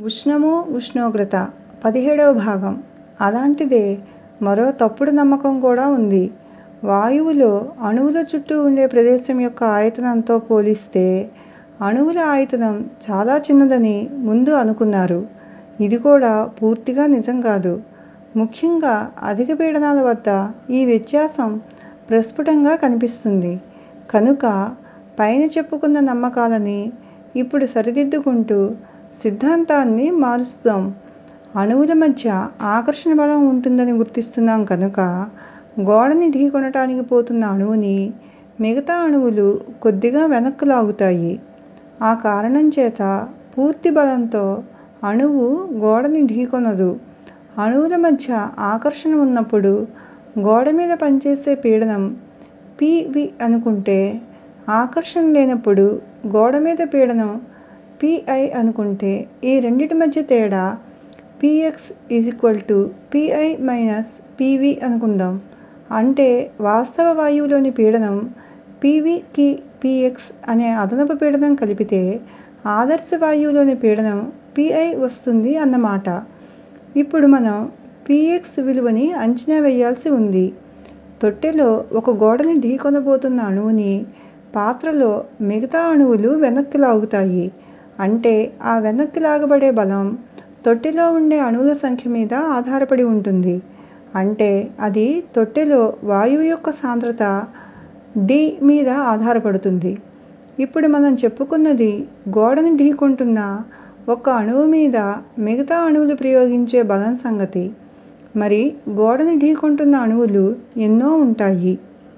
ఉష్ణము ఉష్ణోగ్రత పదిహేడవ భాగం అలాంటిదే మరో తప్పుడు నమ్మకం కూడా ఉంది వాయువులో అణువుల చుట్టూ ఉండే ప్రదేశం యొక్క ఆయతనంతో పోలిస్తే అణువుల ఆయతనం చాలా చిన్నదని ముందు అనుకున్నారు ఇది కూడా పూర్తిగా నిజం కాదు ముఖ్యంగా అధిక పీడనాల వద్ద ఈ వ్యత్యాసం ప్రస్ఫుటంగా కనిపిస్తుంది కనుక పైన చెప్పుకున్న నమ్మకాలని ఇప్పుడు సరిదిద్దుకుంటూ సిద్ధాంతాన్ని మారుస్తాం అణువుల మధ్య ఆకర్షణ బలం ఉంటుందని గుర్తిస్తున్నాం కనుక గోడని ఢీకొనటానికి పోతున్న అణువుని మిగతా అణువులు కొద్దిగా వెనక్కు లాగుతాయి ఆ కారణం చేత పూర్తి బలంతో అణువు గోడని ఢీకొనదు అణువుల మధ్య ఆకర్షణ ఉన్నప్పుడు గోడ మీద పనిచేసే పీడనం పివి అనుకుంటే ఆకర్షణ లేనప్పుడు గోడ మీద పీడనం పిఐ అనుకుంటే ఈ రెండిటి మధ్య తేడా పిఎక్స్ పిఐ మైనస్ పివి అనుకుందాం అంటే వాస్తవ వాయువులోని పీడనం పివికి పిఎక్స్ అనే అదనపు పీడనం కలిపితే ఆదర్శ వాయువులోని పీడనం పిఐ వస్తుంది అన్నమాట ఇప్పుడు మనం పిఎక్స్ విలువని అంచనా వేయాల్సి ఉంది తొట్టెలో ఒక గోడని ఢీకొనబోతున్న అణువుని పాత్రలో మిగతా అణువులు వెనక్కి లాగుతాయి అంటే ఆ వెనక్కి లాగబడే బలం తొట్టెలో ఉండే అణువుల సంఖ్య మీద ఆధారపడి ఉంటుంది అంటే అది తొట్టెలో వాయువు యొక్క సాంద్రత డి మీద ఆధారపడుతుంది ఇప్పుడు మనం చెప్పుకున్నది గోడని ఢీకొంటున్న ఒక అణువు మీద మిగతా అణువులు ప్రయోగించే బలం సంగతి మరి గోడని ఢీకొంటున్న అణువులు ఎన్నో ఉంటాయి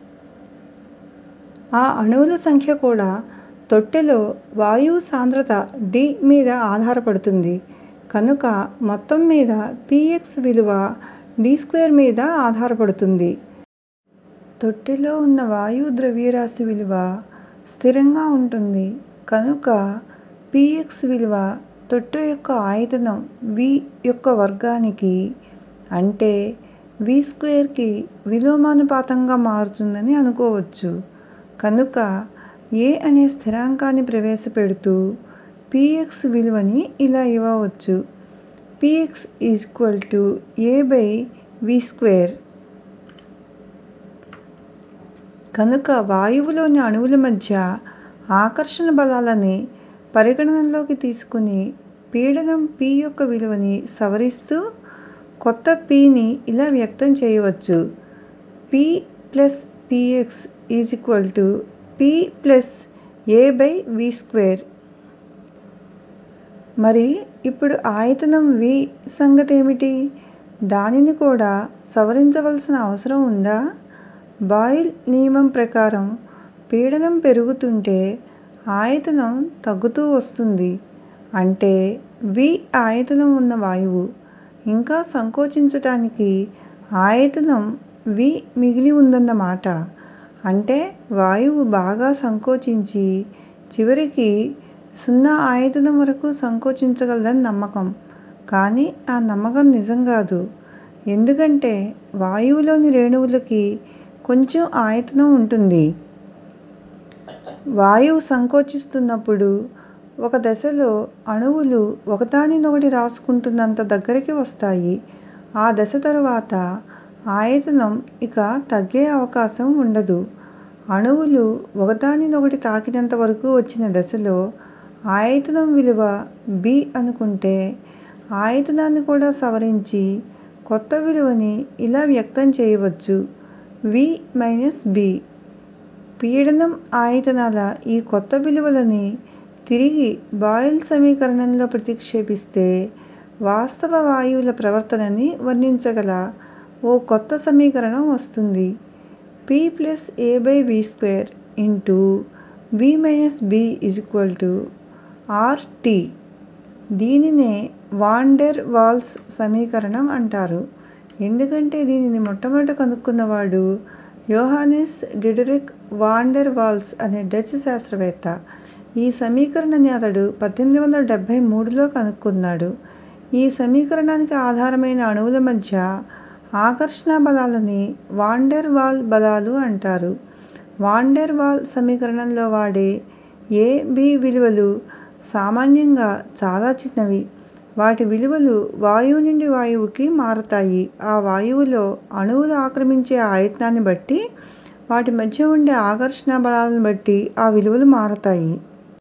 ఆ అణువుల సంఖ్య కూడా తొట్టెలో వాయువు సాంద్రత డి మీద ఆధారపడుతుంది కనుక మొత్తం మీద పిఎక్స్ విలువ డి స్క్వేర్ మీద ఆధారపడుతుంది తొట్టెలో ఉన్న వాయువు ద్రవ్యరాశి విలువ స్థిరంగా ఉంటుంది కనుక పిఎక్స్ విలువ తొట్టె యొక్క ఆయతనం వి యొక్క వర్గానికి అంటే వి స్క్వేర్కి విలోమానుపాతంగా మారుతుందని అనుకోవచ్చు కనుక ఏ అనే స్థిరాంకాన్ని ప్రవేశపెడుతూ పిఎక్స్ విలువని ఇలా ఇవ్వవచ్చు PX A by V square కనుక వాయువులోని అణువుల మధ్య ఆకర్షణ బలాలని పరిగణనలోకి తీసుకుని పీడనం పి యొక్క విలువని సవరిస్తూ కొత్త పిని ఇలా వ్యక్తం చేయవచ్చు P plus PX P plus A by V square మరి ఇప్పుడు ఆయతనం వి సంగతేమిటి దానిని కూడా సవరించవలసిన అవసరం ఉందా బాయిల్ నియమం ప్రకారం పీడనం పెరుగుతుంటే ఆయతనం తగ్గుతూ వస్తుంది అంటే వి ఆయతనం ఉన్న వాయువు ఇంకా సంకోచించటానికి ఆయతనం వి మిగిలి ఉందన్నమాట అంటే వాయువు బాగా సంకోచించి చివరికి సున్నా ఆయతనం వరకు సంకోచించగలదని నమ్మకం కానీ ఆ నమ్మకం నిజం కాదు ఎందుకంటే వాయువులోని రేణువులకి కొంచెం ఆయతనం ఉంటుంది వాయువు సంకోచిస్తున్నప్పుడు ఒక దశలో అణువులు ఒకదానినొకటి రాసుకుంటున్నంత దగ్గరికి వస్తాయి ఆ దశ తరువాత ఆయతనం ఇక తగ్గే అవకాశం ఉండదు అణువులు ఒకదానినొకటి తాకినంత వరకు వచ్చిన దశలో ఆయతనం విలువ బి అనుకుంటే ఆయతనాన్ని కూడా సవరించి కొత్త విలువని ఇలా వ్యక్తం చేయవచ్చు వి మైనస్ బి పీడనం ఆయతనాల ఈ కొత్త విలువలని తిరిగి బాయిల్ సమీకరణంలో ప్రతిక్షేపిస్తే వాస్తవ వాయువుల ప్రవర్తనని వర్ణించగల ఓ కొత్త సమీకరణం వస్తుంది P plus A by V square into V minus B R T దీనినే వాన్ డెర్ వాల్స్ సమీకరణం అంటారు ఎందుకంటే దీనిని మొట్టమొదట కనుక్కున్నవాడు Johannes Diderik van der Waals అనే డచ్ శాస్త్రవేత్త ఈ సమీకరణాన్ని అతడు పద్దెనిమిది వందల డెబ్బై మూడులో కనుక్కున్నాడు ఈ సమీకరణానికి ఆధారమైన అణువుల మధ్య ఆకర్షణ బలాలని వాన్ డెర్ వాల్ బలాలు అంటారు వాన్ డెర్ వాల్ సమీకరణంలో వాడే ఏ బి విలువలు సామాన్యంగా చాలా చిన్నవి వాటి విలువలు వాయువు నుండి వాయువుకి మారతాయి ఆ వాయువులో అణువులు ఆక్రమించే ఆయత్నాన్ని బట్టి వాటి మధ్య ఉండే ఆకర్షణ బలాలను బట్టి ఆ విలువలు మారతాయి